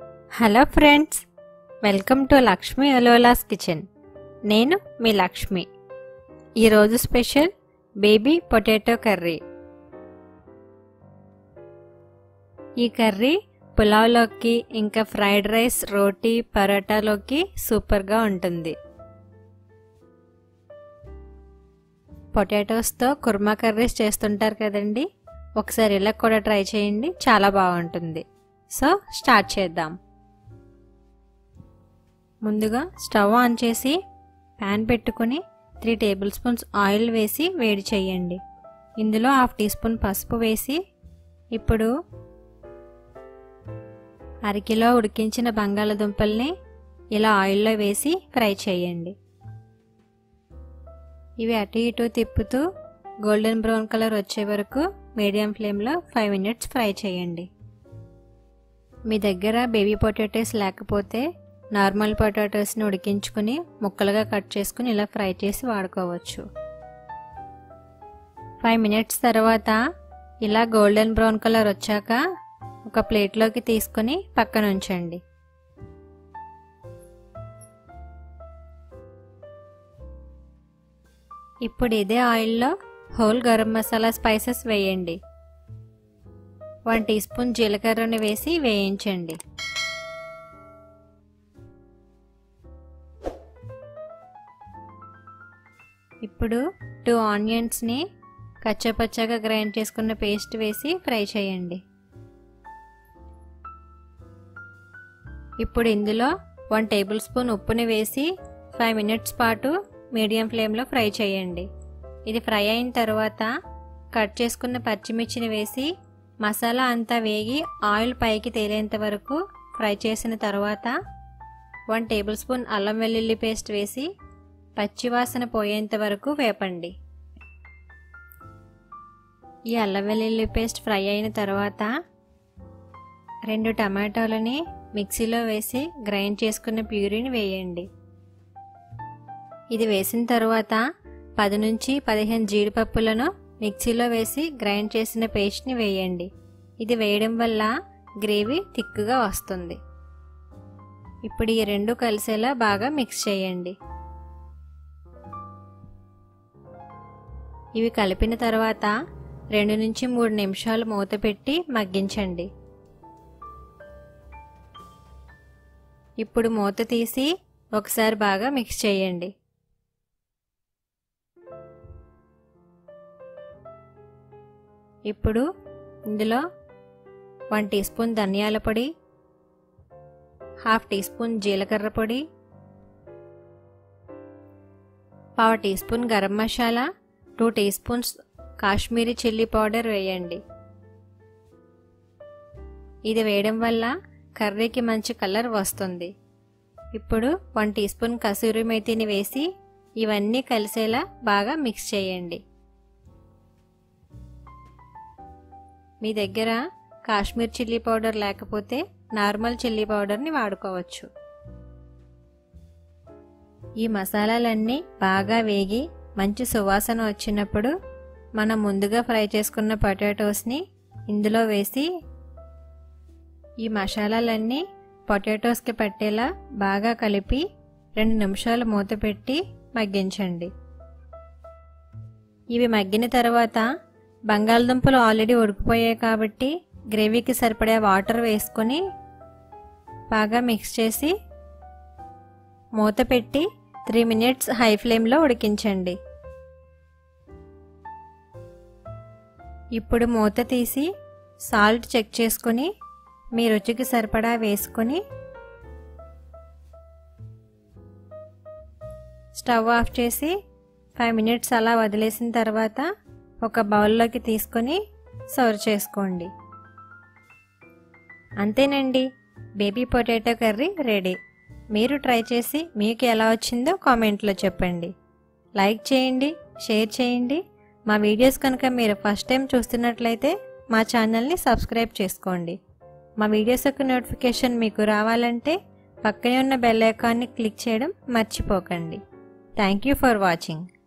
hello friends welcome to Lakshmi అలోలాస్ kitchen నేను మీ లక్ష్మి ఈరోజు స్పెషల్ బేబీ పొటాటో కర్రీ ఈ కర్రీ పులావ్లోకి ఇంకా ఫ్రైడ్ రైస్ రోటీ పరోటాలోకి సూపర్గా ఉంటుంది పొటాటోస్తో కుర్మా కర్రీస్ చేస్తుంటారు కదండి ఒకసారి ఇలా కూడా ట్రై చేయండి చాలా బాగుంటుంది సో స్టార్ట్ చేద్దాం ముందుగా స్టవ్ ఆన్ చేసి ప్యాన్ పెట్టుకుని త్రీ టేబుల్ స్పూన్స్ ఆయిల్ వేసి వేడి చేయండి ఇందులో హాఫ్ టీ స్పూన్ పసుపు వేసి ఇప్పుడు అరకిలో ఉడికించిన బంగాళదుంపల్ని ఇలా ఆయిల్లో వేసి ఫ్రై చేయండి ఇవి అటు ఇటు తిప్పుతూ గోల్డెన్ బ్రౌన్ కలర్ వచ్చే వరకు మీడియం ఫ్లేమ్లో ఫైవ్ మినిట్స్ ఫ్రై చేయండి మీ దగ్గర బేబీ పొటాటోస్ లేకపోతే నార్మల్ పొటాటోస్ని ఉడికించుకుని ముక్కలుగా కట్ చేసుకుని ఇలా ఫ్రై చేసి వాడుకోవచ్చు ఫైవ్ మినిట్స్ తర్వాత ఇలా గోల్డెన్ బ్రౌన్ కలర్ వచ్చాక ఒక ప్లేట్లోకి తీసుకొని పక్కన ఉంచండి ఇప్పుడు ఇదే ఆయిల్లో హోల్ గరం మసాలా స్పైసెస్ వేయండి వన్ టీ స్పూన్ జీలకర్రని వేసి వేయించండి ఇప్పుడు టూ ఆనియన్స్ని కచ్చపచ్చగా గ్రైండ్ చేసుకున్న పేస్ట్ వేసి ఫ్రై చేయండి ఇప్పుడు ఇందులో వన్ టేబుల్ స్పూన్ ఉప్పుని వేసి ఫైవ్ మినిట్స్ పాటు మీడియం ఫ్లేమ్లో ఫ్రై చేయండి ఇది ఫ్రై అయిన తర్వాత కట్ చేసుకున్న పచ్చిమిర్చిని వేసి మసాలా అంతా వేగి ఆయిల్ పైకి తేలేంత వరకు ఫ్రై చేసిన తర్వాత వన్ టేబుల్ స్పూన్ అల్లం వెల్లుల్లి పేస్ట్ వేసి పచ్చివాసన పోయేంత వరకు వేపండి ఈ అల్లం వెల్లుల్లి పేస్ట్ ఫ్రై అయిన తర్వాత రెండు టమాటోలని మిక్సీలో వేసి గ్రైండ్ చేసుకున్న ప్యూరీని వేయండి ఇది వేసిన తర్వాత పది నుంచి పదిహేను జీడిపప్పులను మిక్సీలో వేసి గ్రైండ్ చేసిన పేస్ట్ని వేయండి ఇది వేయడం వల్ల గ్రేవీ థిక్గా వస్తుంది ఇప్పుడు ఈ రెండు కలిసేలా బాగా మిక్స్ చేయండి ఇవి కలిపిన తర్వాత రెండు నుంచి మూడు నిమిషాలు మూత పెట్టి మగ్గించండి ఇప్పుడు మూత తీసి ఒకసారి బాగా మిక్స్ చేయండి ఇప్పుడు ఇందులో వన్ టీ స్పూన్ ధనియాల పొడి హాఫ్ టీ స్పూన్ జీలకర్ర పొడి పావు teaspoon garam masala two teaspoons Kashmiri chilli powder వేయండి ఇది వేయడం వల్ల కర్రీకి మంచి కలర్ వస్తుంది ఇప్పుడు వన్ టీ స్పూన్ కసూరి మేతిని వేసి ఇవన్నీ కలిసేలా బాగా మిక్స్ చేయండి మీ దగ్గర కాశ్మీర్ చిల్లీ పౌడర్ లేకపోతే నార్మల్ చిల్లీ పౌడర్ని వాడుకోవచ్చు ఈ మసాలాలన్నీ బాగా వేగి మంచి సువాసన వచ్చినప్పుడు మనం ముందుగా ఫ్రై చేసుకున్న పొటాటోస్ని ఇందులో వేసి ఈ మసాలాలన్నీ పొటాటోస్కి పట్టేలా బాగా కలిపి రెండు నిమిషాలు మూత పెట్టి మగ్గించండి ఇవి మగ్గిన తర్వాత బంగాళదుంపలు ఆల్రెడీ ఉడికిపోయాయి కాబట్టి గ్రేవీకి సరిపడే వాటర్ వేసుకొని బాగా మిక్స్ చేసి మూత పెట్టి త్రీ మినిట్స్ హై ఫ్లేమ్లో ఉడికించండి ఇప్పుడు మూత తీసి సాల్ట్ చెక్ చేసుకొని మీ రుచికి సరిపడా వేసుకొని స్టవ్ ఆఫ్ చేసి ఫైవ్ మినిట్స్ అలా వదిలేసిన తర్వాత ఒక బౌల్లోకి తీసుకొని సర్వ్ చేసుకోండి అంతేనండి బేబీ పొటాటో కర్రీ రెడీ మీరు ట్రై చేసి మీకు ఎలా వచ్చిందో కామెంట్లో చెప్పండి లైక్ చేయండి షేర్ చేయండి మా వీడియోస్ కనుక మీరు ఫస్ట్ టైం చూస్తున్నట్లయితే మా ఛానల్ని సబ్స్క్రైబ్ చేసుకోండి మా వీడియోస్ యొక్క నోటిఫికేషన్ మీకు రావాలంటే పక్కనే ఉన్న బెల్ ఐకాన్ని క్లిక్ చేయడం మర్చిపోకండి థ్యాంక్ యూ ఫర్ వాచింగ్